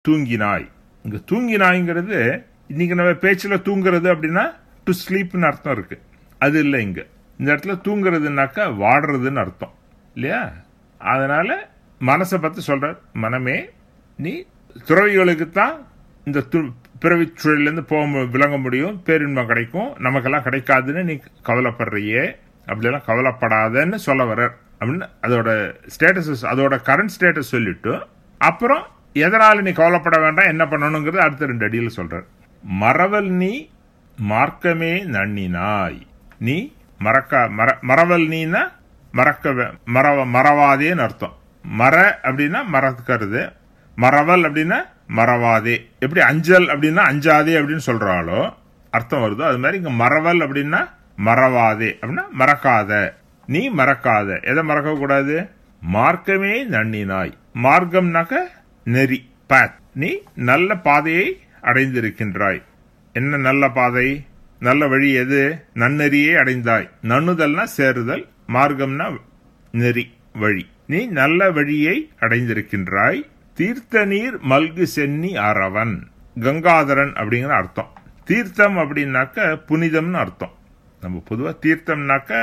தூங்கினாய் இங்க தூங்கினாய்ங்கிறது இன்னைக்கு நம்ம பேச்சுல தூங்குறது அப்படின்னா டு ஸ்லீப்னு அர்த்தம் இருக்கு அது இல்லை இங்க இந்த இடத்துல தூங்குறதுனாக்கா வாடுறதுன்னு அர்த்தம் இல்லையா அதனால மனசை பத்தி சொல்ற மனமே நீ துறவிகளுக்கு தான் இந்த து- பிறவிச் சூழலிருந்து போக மு- விளங்க முடியும் பேரின்பம் கிடைக்கும் நமக்கெல்லாம் கிடைக்காதுன்னு நீ கவலைப்படுறியே அப்படியெல்லாம் கவலைப்படாதன்னு சொல்ல வர அப்படின்னு அதோட ஸ்டேட்டஸ் அதோட கரண்ட் ஸ்டேட்டஸ் சொல்லிட்டு அப்புறம் எதனால நீ கவலைப்பட வேண்டாம் என்ன பண்ணணுங்கிறது அடுத்த ரெண்டு அடியில் சொல்றார் மறவல் நீ மார்க்கமே நன்னினாய் நீ மறக்க மற மறவல் நீனா மறக்க வே- மறவ மறவாதேன்னு அர்த்தம் மற அப்படின்னா மறக்கிறது மறவல் அப்படின்னா மறவாதே எப்படி அஞ்சல் அப்படின்னா அஞ்சாதே அப்படின்னு சொல்றாளோ அர்த்தம் வருதோ அது மாதிரி இங்க மறவல் அப்படின்னா மறவாதே அப்படின்னா மறக்காத நீ மறக்காத எதை மறக்க கூடாது மார்க்கமே நன்னினாய் மார்க்கம்னாக்க நெறி பாத் நீ நல்ல பாதையை அடைந்திருக்கின்றாய் என்ன நல்ல பாதை நல்ல வழி எது நன்னெறியே அடைந்தாய் நன்னுதல்னா சேருதல் மார்க்கம்னா நெறி வழி நீ நல்ல வழியை அடைந்திருக்கின்றாய் தீர்த்த நீர் மல்கு சென்னி அரவன் கங்காதரன் அப்படிங்கிற அர்த்தம் தீர்த்தம் அப்படின்னாக்க புனிதம்னு அர்த்தம் நம்ம பொதுவா தீர்த்தம்னாக்க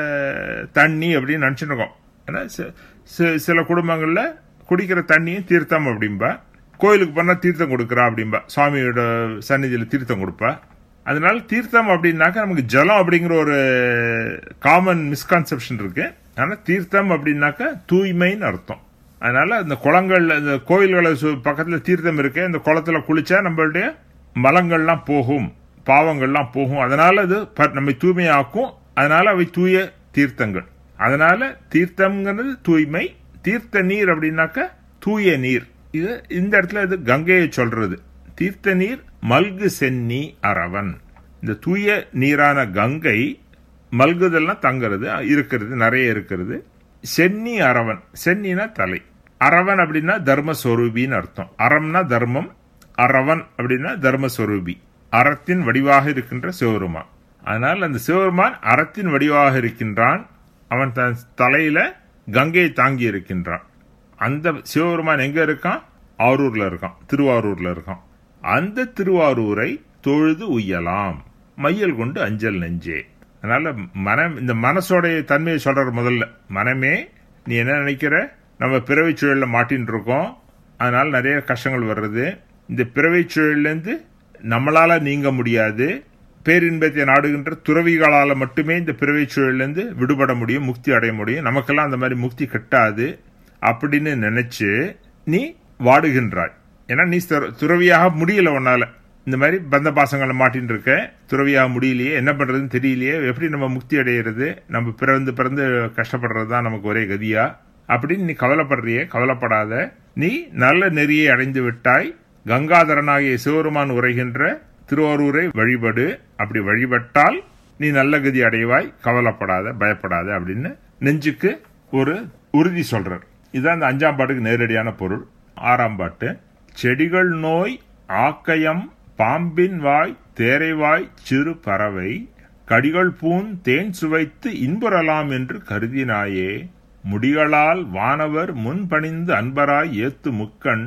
தண்ணி அப்படின்னு நினைச்சுட்டு இருக்கோம் ஏன்னா சி- சி- சில குடும்பங்கள்ல குடிக்கிற தண்ணியும் தீர்த்தம் அப்படிம்பா கோயிலுக்கு போனா தீர்த்தம் கொடுக்குறா அப்படிம்பா சுவாமியோட சந்நிதியில தீர்த்தம் கொடுப்பா அதனால தீர்த்தம் அப்படின்னாக்க நமக்கு ஜலம் அப்படிங்கிற ஒரு காமன் மிஸ்கான்செப்ஷன் இருக்கு ஆனா தீர்த்தம் அப்படின்னாக்க தூய்மைன்னு அர்த்தம் அதனால இந்த குளங்கள்ல இந்த கோயில்களை சு- பக்கத்துல தீர்த்தம் இருக்கு இந்த குளத்துல குளிச்சா நம்மளுடைய மலங்கள்லாம் போகும் பாவங்கள்லாம் போகும் அதனால அது ப- நம்மை தூய்மையாக்கும் அதனால அவை தூய தீர்த்தங்கள் அதனால தீர்த்தம்ங்கிறது தூய்மை தீர்த்த நீர் அப்படின்னாக்க தூய நீர் இது இந்த இடத்துல இது கங்கையை சொல்றது தீர்த்த நீர் மல்கு சென்னி அரவன் இந்த தூய நீரான கங்கை மல்குதெல்லாம் தங்குறது இருக்கிறது நிறைய இருக்கிறது சென்னி அரவன் சென்னினா தலை அரவன் அப்படின்னா தர்மஸ்வரூபின்னு அர்த்தம் அறம்னா தர்மம் அரவன் அப்படின்னா தர்மஸ்வரூபி அறத்தின் வடிவாக இருக்கின்ற சிவருமான் அதனால் அந்த சிவருமான் அறத்தின் வடிவாக இருக்கின்றான் அவன் தன் தலையில கங்கையை தாங்கி இருக்கின்றான் அந்த சிவபெருமான் எங்க இருக்கான் ஆரூர்ல இருக்கான் திருவாரூர்ல இருக்கான் அந்த திருவாரூரை தொழுது உய்யலாம் மையல் கொண்டு அஞ்சல் நெஞ்சே அதனால மனம் இந்த மனசோடைய தன்மையை சொல்ற முதல்ல மனமே நீ என்ன நினைக்கிற நம்ம பிறவை சூழல்ல மாட்டின்னு இருக்கோம் அதனால நிறைய கஷ்டங்கள் வர்றது இந்த பிறவை சூழல்லேருந்து நம்மளால நீங்க முடியாது பேரின்பத்தை நாடுகின்ற துறவிகளால மட்டுமே இந்த பிறவை சூழலிருந்து விடுபட முடியும் முக்தி அடைய முடியும் நமக்கெல்லாம் அந்த மாதிரி முக்தி கட்டாது அப்படின்னு நினைச்சு நீ வாடுகின்றாய் ஏன்னா நீ துற- துறவியாக முடியல உன்னால இந்த மாதிரி பந்த பாசங்களை மாட்டின்னு இருக்க துறவியாக முடியலையே என்ன பண்றதுன்னு தெரியலையே எப்படி நம்ம முக்தி அடையிறது நம்ம பிறந்து பிறந்து கஷ்டப்படுறது தான் நமக்கு ஒரே கதியா அப்படின்னு நீ கவலைப்படுறியே கவலைப்படாத நீ நல்ல நெறியை அடைந்து விட்டாய் கங்காதரனாகிய சிவருமான் உரைகின்ற திருவாரூரை வழிபடு அப்படி வழிபட்டால் நீ நல்ல கதி அடைவாய் கவலைப்படாத பயப்படாத அப்படின்னு நெஞ்சுக்கு ஒரு உறுதி சொல்றார் இதுதான் இந்த அஞ்சாம் பாட்டுக்கு நேரடியான பொருள் ஆறாம் பாட்டு செடிகள் நோய் ஆக்கயம் பாம்பின் வாய் தேரைவாய் சிறு பறவை கடிகள் பூன் தேன் சுவைத்து இன்புறலாம் என்று கருதினாயே முடிகளால் வானவர் முன் பணிந்து அன்பராய் ஏத்து முக்கண்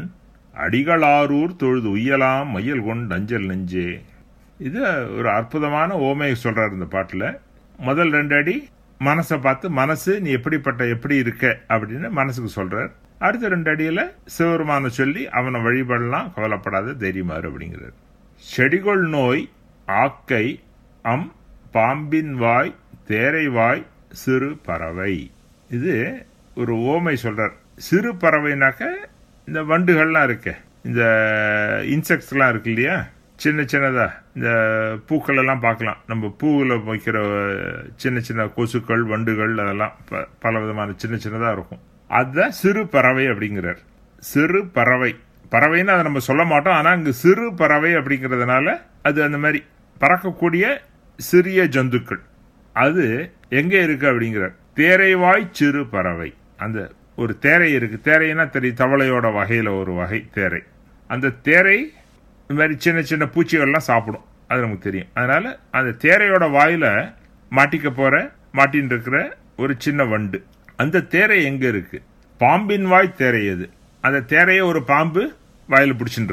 அடிகளாரூர் தொழுது உய்யலாம் மையல் கொண்டு அஞ்சல் நெஞ்சே இது ஒரு அற்புதமான ஓமையை சொல்றாரு இந்த பாட்டுல முதல் ரெண்டு அடி மனசை பார்த்து மனசு நீ எப்படிப்பட்ட எப்படி இருக்க அப்படின்னு மனசுக்கு சொல்றார் அடுத்த ரெண்டு அடியில சிவருமான சொல்லி அவனை வழிபடலாம் கவலைப்படாத தைரியமாறு அப்படிங்கிறார் செடிகொள் நோய் ஆக்கை அம் பாம்பின் வாய் தேரை வாய் சிறு பறவை இது ஒரு ஓமை சொல்றார் சிறு பறவைனாக்க இந்த வண்டுகள்லாம் இருக்கு இந்த இன்செக்ட்ஸ்லாம் இருக்கு இல்லையா சின்ன சின்னதா இந்த பூக்கள் எல்லாம் பார்க்கலாம் நம்ம பூவில் வைக்கிற சின்ன சின்ன கொசுக்கள் வண்டுகள் அதெல்லாம் ப- பல விதமான சின்ன சின்னதா இருக்கும் அதுதான் சிறு பறவை அப்படிங்கிறார் சிறு பறவை பறவைன்னு அதை நம்ம சொல்ல மாட்டோம் ஆனா இங்க சிறு பறவை அப்படிங்கிறதுனால அது அந்த மாதிரி பறக்கக்கூடிய சிறிய ஜந்துக்கள் அது எங்க இருக்கு அப்படிங்கிறார் தேரைவாய் சிறு பறவை அந்த ஒரு தேரை இருக்கு தேரைன்னா தெரியும் தவளையோட வகையில ஒரு வகை தேரை அந்த தேரை இந்த மாதிரி சின்ன சின்ன பூச்சிகள்லாம் சாப்பிடும் அது நமக்கு தெரியும் அதனால அந்த தேரையோட வாயில மாட்டிக்க போற மாட்டின்னு இருக்கிற ஒரு சின்ன வண்டு அந்த தேரை எங்க இருக்கு பாம்பின் வாய் தேரை அது அந்த தேரையை ஒரு பாம்பு வாயில பிடிச்சிட்டு